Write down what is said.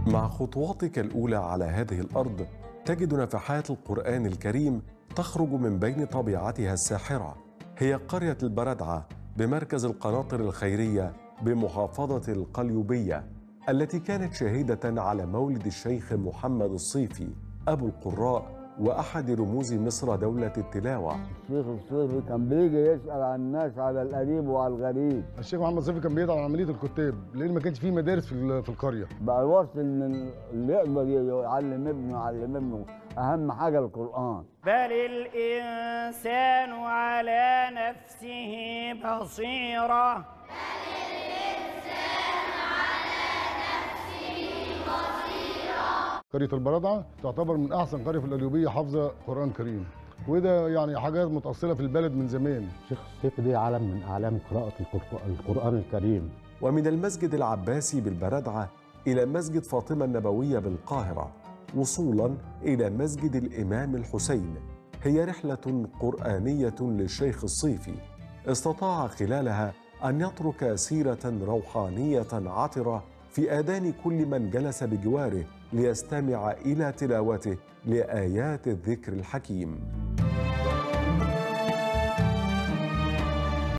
مع خطواتك الأولى على هذه الأرض تجد نفحات القرآن الكريم تخرج من بين طبيعتها الساحرة هي قرية البردعة بمركز القناطر الخيرية بمحافظة القليوبية التي كانت شاهدة على مولد الشيخ محمد الصيفي أبو القراء وأحد رموز مصر دولة التلاوة الشيخ الصيفي كان بيجي يسأل عن الناس على القريب وعلى الغريب الشيخ محمد صيفي كان بيدعم عمليه الكتاب لان ما كانش فيه مدارس في ال- في القريه بقى واصل ان اللي يقدر يعلم ابنه يعلم ابنه اهم حاجه القران بل الإنسان على نفسه بصيرة قريه البردعه تعتبر من احسن قريه في القليوبيه حافظه قران كريم وده يعني حاجات متاصله في البلد من زمان الشيخ الصيفي دي علم من اعلام قراءه القرآ- القران الكريم ومن المسجد العباسي بالبردعة إلى مسجد فاطمة النبوية بالقاهرة وصولا إلى مسجد الإمام الحسين هي رحلة قرآنية للشيخ الصيفي استطاع خلالها أن يترك سيرة روحانية عطرة في آذان كل من جلس بجواره ليستمع إلى تلاوته لآيات الذكر الحكيم